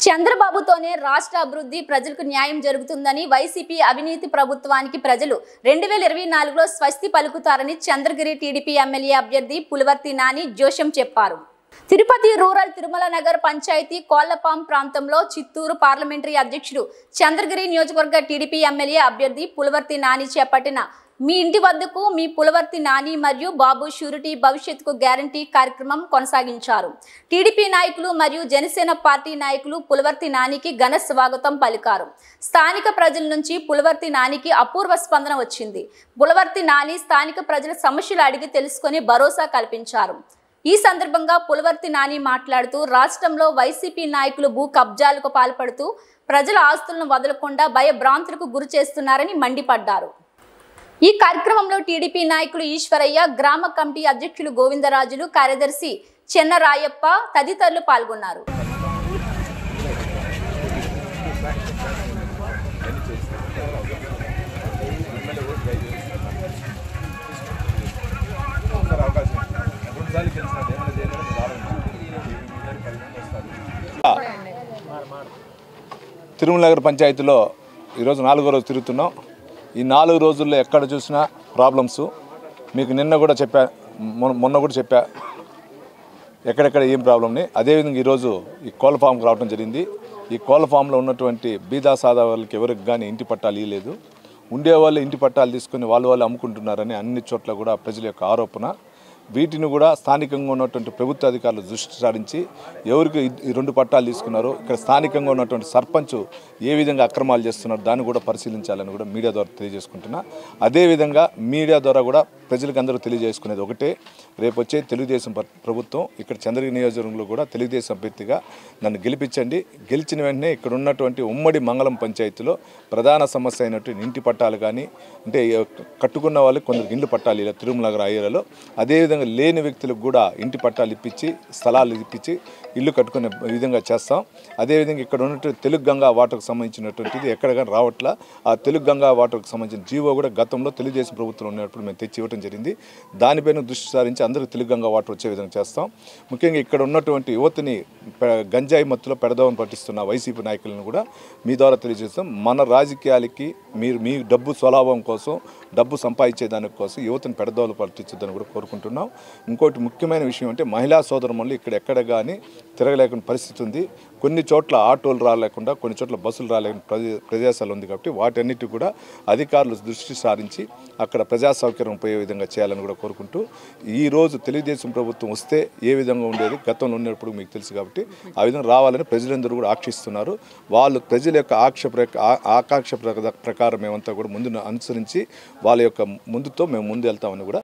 చంద్రబాబుతోనే రాష్ట్ర అభివృద్ధి ప్రజలకు న్యాయం జరుగుతుందని వైసీపీ అవినీతి ప్రభుత్వానికి ప్రజలు రెండు వేల ఇరవై నాలుగులో స్వస్తి పలుకుతారని చంద్రగిరి టీడీపీ ఎమ్మెల్యే అభ్యర్థి పులివర్తి నాని జోషం చెప్పారు తిరుపతి రూరల్ తిరుమల నగర్ పంచాయతీ కోళ్లపాం ప్రాంతంలో చిత్తూరు పార్లమెంటరీ అధ్యక్షుడు చంద్రగిరి నియోజకవర్గ టీడీపీ ఎమ్మెల్యే అభ్యర్థి పులివర్తి నాని చేపట్టిన మీ ఇంటి వద్దకు మీ పులవర్తి నాని మరియు బాబు షూరిటీ భవిష్యత్తుకు గ్యారంటీ కార్యక్రమం కొనసాగించారు టీడీపీ నాయకులు మరియు జనసేన పార్టీ నాయకులు పులవర్తి నానికి ఘన స్వాగతం పలికారు స్థానిక ప్రజల నుంచి పులవర్తి నానికి అపూర్వ స్పందన వచ్చింది పులవర్తి నాని స్థానిక ప్రజల సమస్యలు అడిగి తెలుసుకొని భరోసా కల్పించారు ఈ సందర్భంగా పులవర్తి నాని మాట్లాడుతూ రాష్ట్రంలో వైసీపీ నాయకులు భూ కబ్జాలకు పాల్పడుతూ ప్రజల ఆస్తులను వదలకుండా భయభ్రాంతులకు గురి చేస్తున్నారని మండిపడ్డారు ఈ కార్యక్రమంలో టీడీపీ నాయకులు ఈశ్వరయ్య గ్రామ కమిటీ అధ్యక్షులు గోవిందరాజులు కార్యదర్శి చెన్నరాయప్ప తదితరులు పాల్గొన్నారు సార్ అవకాశం రెండుసార్లు గెలిచినట్టు ఏమైనా చేయలేదు తిరుమల నగర్ పంచాయతీలో ఈరోజు నాలుగో రోజు తిరుగుతున్నాం ఈ నాలుగు రోజుల్లో ఎక్కడ చూసినా ప్రాబ్లమ్స్ మీకు నిన్న కూడా చెప్పా మొన్న మొన్న కూడా చెప్పా ఎక్కడెక్కడ ఏం ప్రాబ్లమ్ని అదేవిధంగా ఈరోజు ఈ కోళ్ళ ఫామ్కి రావడం జరిగింది ఈ కోళ్ళ ఫామ్లో ఉన్నటువంటి బీదా సాదా వాళ్ళకి ఎవరికి కానీ ఇంటి పట్టాలు ఇవ్వలేదు ఉండేవాళ్ళు ఇంటి పట్టాలు తీసుకొని వాళ్ళు వాళ్ళు అమ్ముకుంటున్నారని అన్ని చోట్ల కూడా ప్రజల యొక్క ఆరోపణ వీటిని కూడా స్థానికంగా ఉన్నటువంటి ప్రభుత్వ అధికారులు దృష్టి సారించి ఎవరికి ఈ- ఈ రెండు పట్టాలు తీసుకున్నారో ఇక్కడ స్థానికంగా ఉన్నటువంటి సర్పంచ్ ఏ విధంగా అక్రమాలు చేస్తున్నారో దాన్ని కూడా పరిశీలించాలని కూడా మీడియా ద్వారా తెలియజేసుకుంటున్నా అదేవిధంగా మీడియా ద్వారా కూడా ప్రజలకు అందరూ తెలియజేసుకునేది ఒకటే రేపు వచ్చే తెలుగుదేశం ప్ర- ప్రభుత్వం ఇక్కడ చంద్రగిరి నియోజకవర్గంలో కూడా తెలుగుదేశం అభ్యర్థిగా నన్ను గెలిపించండి గెలిచిన వెంటనే ఇక్కడ ఉన్నటువంటి ఉమ్మడి మంగళం పంచాయతీలో ప్రధాన సమస్య అయినటువంటి ఇంటి పట్టాలు కానీ అంటే కట్టుకున్న వాళ్ళకి కొందరికి ఇండ్లు పట్టాలి ఇలా తిరుమల నగర ఏరియాలో అదేవిధంగా లేని వ్యక్తులకు కూడా ఇంటి పట్టాలు ఇప్పించి స్థలాలు ఇప్పించి ఇల్లు కట్టుకునే విధంగా చేస్తాం అదేవిధంగా ఇక్కడ ఉన్నటువంటి తెలుగు గంగా వాటర్కి సంబంధించినటువంటిది ఎక్కడ కానీ రావట్లా ఆ తెలుగు గంగా వాటర్కి సంబంధించిన జీవో కూడా గతంలో తెలుగుదేశం ప్రభుత్వం ఉన్నప్పుడు మేము తెచ్చి ఇవ్వడం జరిగింది దానిపైన దృష్టి సారించి అందరికీ తెలుగు గంగా వాటర్ వచ్చే విధంగా చేస్తాం ముఖ్యంగా ఇక్కడ ఉన్నటువంటి యువతని పె- గంజాయి మత్తులో పెడదామని పట్టిస్తున్న వైసీపీ నాయకులను కూడా మీ ద్వారా తెలియజేస్తాం మన రాజకీయాలకి మీరు మీ డబ్బు స్వలాభం కోసం డబ్బు సంపాదించే దాని కోసం యువతను పెడదోలు పట్టించొద్దని కూడా కోరుకుంటున్నాం ఇంకోటి ముఖ్యమైన విషయం అంటే మహిళా సోదరములు ఇక్కడ ఎక్కడ కానీ తిరగలేకుండా పరిస్థితి ఉంది కొన్ని చోట్ల ఆటోలు రాలేకుండా కొన్ని చోట్ల బస్సులు రాలేకుండా ప్రదే- ప్రదేశాలు ఉంది కాబట్టి వాటన్నిటి కూడా అధికారులు దృష్టి సారించి అక్కడ ప్రజా సౌకర్యం పోయే విధంగా చేయాలని కూడా కోరుకుంటూ ఈ రోజు తెలుగుదేశం ప్రభుత్వం వస్తే ఏ విధంగా ఉండేది గతంలో ఉన్నప్పుడు మీకు తెలుసు కాబట్టి ఆ విధంగా రావాలని ప్రజలందరూ కూడా ఆక్షిస్తున్నారు వాళ్ళు ప్రజల యొక్క ఆక్ష ప్రక- ఆ- ఆకాంక్ష ప్రక- ప్రకారం మేమంతా కూడా ముందు అనుసరించి వాళ్ళ యొక్క ముందుతో మేము ముందు వెళ్తామని కూడా